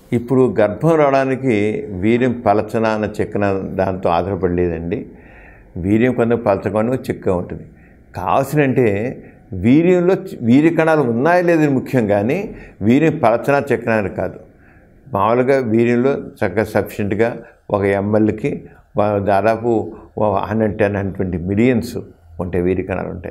ఇప్పుడు గర్భం రావడానికి వీర్యం పలచన అన్న చిక్కన దాంతో ఆధారపడలేదండి వీర్యం కొంత పలచగాను చిక్కగా ఉంటుంది కావాల్సినంటే వీర్యంలో చి- వీర్య కణాలు ఉన్నాయా లేదని ముఖ్యం కానీ వీర్యం పలచన చిక్కన అని కాదు మామూలుగా వీర్యంలో చక్కగా సఫిషియెంట్గా ఒక ఎంఎల్కి దాదాపు hundred ten hundred twenty millions ఉంటాయి వీర్య కణాలు ఉంటాయి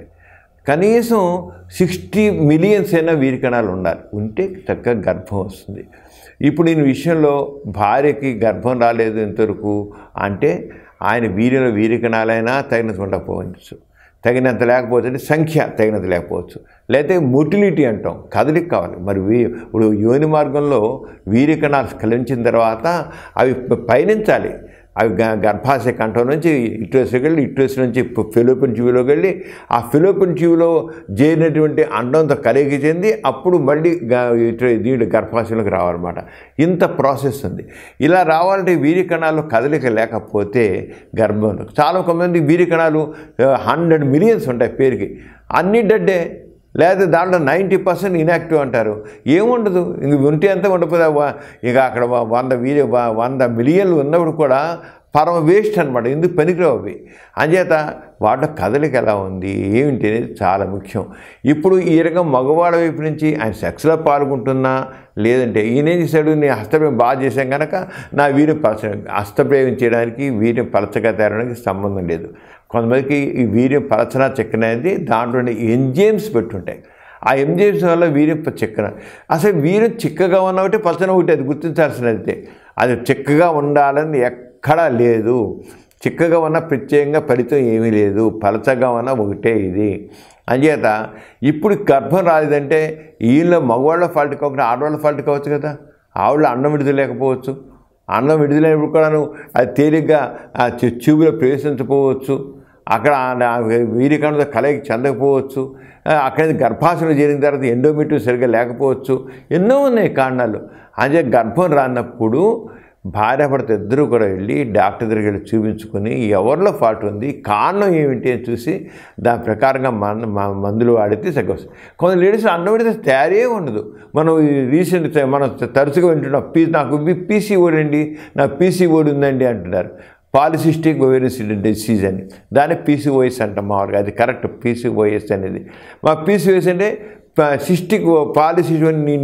కనీసం సిక్స్టీ మిలియన్స్ అయినా వీరి కణాలు ఉండాలి ఉంటే చక్కగా గర్భం వస్తుంది ఇప్పుడు ఈ విషయంలో భార్యకి గర్భం రాలేదు ఇంతవరకు అంటే ఆయన వీరిలో వీరి కణాలైనా తగినంత ఉండకపోవచ్చు తగినంత లేకపోతే సంఖ్య తగినంత లేకపోవచ్చు లేకపోతే మొటిలిటీ అంటాం కదలిక కావాలి మరి వీ ఇప్పుడు యోని మార్గంలో వీరి కణాలు స్ఖలించిన తర్వాత అవి ప- పయనించాలి అవి గ- గర్భాశయ కంఠం నుంచి ఇటువైపుకి వెళ్ళి ఇటువైపు నుంచి ఫిలోపిన్ జీవిలోకి వెళ్ళి ఆ ఫిలోపిన్ జీవిలో చేరినటువంటి అండంతో కలిగి చెంది అప్పుడు మళ్ళీ గ- ఇటు దీంట్లో గర్భాశయంలోకి రావాలన్నమాట ఇంత ప్రాసెస్ ఉంది ఇలా రావాలంటే వీరి కణాలు కదలిక లేకపోతే గర్భంలో చాలా కొంతమంది వీరి కణాలు హండ్రెడ్ మిలియన్స్ ఉంటాయి పేరుకి అన్ని డడ్డే లేదా దాంట్లో నైంటీ పర్సెంట్ ఇన్యాక్టివ్ అంటారు ఏముండదు ఇంక ఉంటే ఎంత ఉండకపోతే వ- ఇక అక్కడ వ- వంద వీరి వ- వంద మిలియన్లు ఉన్నప్పుడు కూడా పరమ వేస్ట్ అనమాట ఎందుకు పనికిరావు అవి అంచేత వాటిలో కదలిక ఎలా ఉంది ఏమిటి అనేది చాలా ముఖ్యం ఇప్పుడు ఈ రకం మగవాళ్ళ వైపు నుంచి ఆయన సెక్స్లో పాల్గొంటున్నా లేదంటే ఈయన ఏం చేశాడు నేను హస్తప్రయోగం బాగా చేశాం కనుక నా వీర్యం పలచ హస్తప్రయోగం చేయడానికి వీర్యం పలచగా తేరడానికి సంబంధం లేదు కొంతమందికి ఈ వీర్యం పలచన చెక్కన అనేది దాంట్లో ఎంజైమ్స్ పెట్టుంటాయి ఆ ఎంజైమ్స్ వల్ల వీర్యం ప- చిక్కన అసలు వీర్యం చిక్కగా ఉన్న ఒకటి పలచన ఒకటి అది గుర్తించాల్సినది అది చిక్కగా ఉండాలని ఎక్కడా లేదు చిక్కగా ఉన్న ప్రత్యేకంగా ఫలితం ఏమీ లేదు పలచగా ఉన్న ఒకటే ఇది అంచేత ఇప్పుడు గర్భం రాలేదంటే వీళ్ళ మగవాళ్ళ ఫాల్ట్ కాకుండా ఆడవాళ్ళ ఫాల్ట్ కావచ్చు కదా ఆవిడ అన్నం విడుదల లేకపోవచ్చు అన్నం విడుదలైనప్పుడు కూడాను అది తేలిగ్గా ఆ చె- ట్యూబ్లో ప్రవేశించకపోవచ్చు అక్కడ ఆ- ఆ వీరికణతో కలయిక చెందకపోవచ్చు ఆ, అక్కడ గర్భాశయంలో చేరిన తర్వాత ఎండోమెట్రియం సరిగ్గా లేకపోవచ్చు ఎన్నో ఉన్నాయి కారణాలు అదే గర్భం రానప్పుడు భార్యాభర్త ఇద్దరూ కూడా వెళ్ళి డాక్టర్ దగ్గరికి వెళ్ళి చూపించుకొని ఎవరిలో ఫాల్ట్ ఉంది కారణం ఏమిటి అని చూసి దాని ప్రకారంగా మన మ- మందులు వాడితే తగ్గొస్తుంది కొంత లేడీస్ అన్నం పెడితే తయారే ఉండదు మనం ఈ రీసెంట్ మనం తరచుగా వింటున్నాం పీ నాకు పీసీఓడి అండి నాకు పీసీఓడి ఉందండి అంటున్నారు పాలిసిస్టిక్ ఓవెరియస్ డిసీజ్ అని దాన్ని పీసీఓఎస్ అంటాం మామూలుగా అది కరెక్ట్ పీసీఓఎస్ అనేది మా పీసీఓఎస్ అంటే సిస్టిక్ పాలిసిస్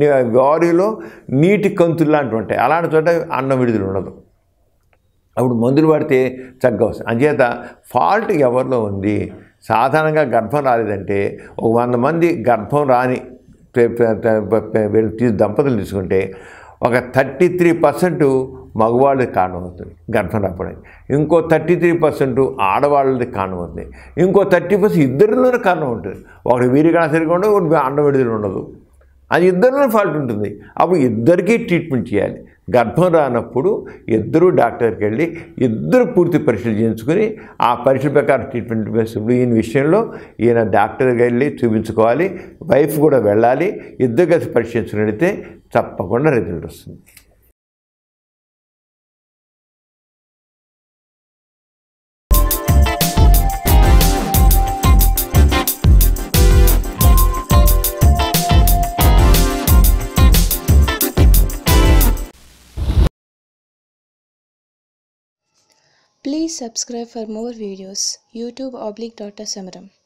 వారిలో నీటి కంతులు లాంటివి ఉంటాయి అలాంటి చోట అన్నం విడుదల ఉండదు అప్పుడు మందులు పడితే చక్కగా వస్తుంది అంచేత ఫాల్ట్ ఎవరిలో ఉంది సాధారణంగా గర్భం రాలేదంటే ఒక వంద మంది గర్భం రాని పె- పె- పె- పె- వీళ్ళు తీ- దంపతులు తీసుకుంటే ఒక థర్టీ త్రీ పర్సెంట్ మగవాళ్ళది కారణమవుతుంది గర్భం రావడానికి ఇంకో థర్టీ త్రీ పర్సెంట్ ఆడవాళ్ళది కారణమవుతుంది ఇంకో థర్టీ పర్సెంట్ ఇద్దరిలోనే కారణం ఉంటుంది ఒకటి వీరికన్నా సరిగా ఉండదు ఒకటి అండం విడుదల ఉండదు అది ఇద్దరిలో ఫాల్ట్ ఉంటుంది అప్పుడు ఇద్దరికీ ట్రీట్మెంట్ చేయాలి గర్భం రానప్పుడు ఇద్దరు డాక్టర్కి వెళ్ళి ఇద్దరు పూర్తి పరీక్షలు చేయించుకొని ఆ పరీక్షల ప్రకారం ట్రీట్మెంట్ ఇప్పుడు ఈయన విషయంలో ఈయన డాక్టర్ దగ్గరికి వెళ్ళి చూపించుకోవాలి వైఫ్ కూడా వెళ్ళాలి ఇద్దరు కలిసి పరీక్షించుకుని వెళితే తప్పకుండా రిజల్ట్ వస్తుంది Please subscribe for more videos. YouTube oblique Dr. Samaram.